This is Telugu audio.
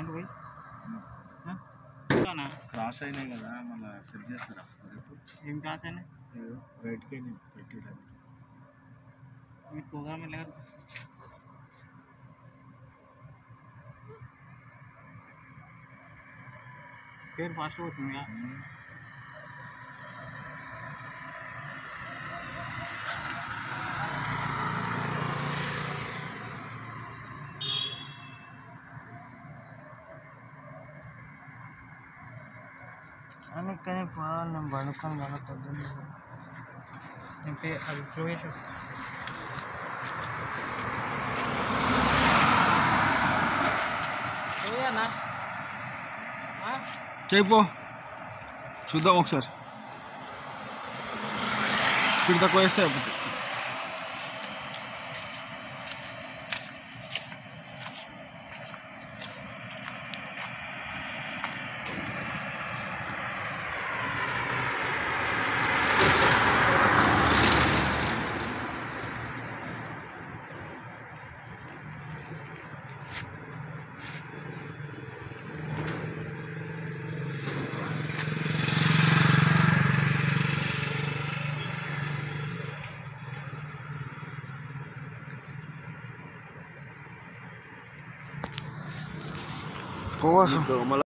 ఏంటి పోయి ఆ? క్రాస్ అయినాయి కదా మళ్ళీ సెట్ చేస్తారా రేపు ఏం క్లాస్ అయినా ఏదో రైట్కి పెట్టిరా మీ ప్రోగ్రామ్ ఎట్లా కనిపిస్తుంది పేరు ఫాస్ట్ పోతుందిగా అని కానీ పా నేను పడుకొని మళ్ళీ పొద్దున్న నేను పే అది ఫ్లో చేసేస్తా అన్నా చేయిపో చూద్దాం ఒకసారి స్పీడ్ తక్కువ వేస్తే అయిపోతుంది పోవచ్చు మళ్ళీ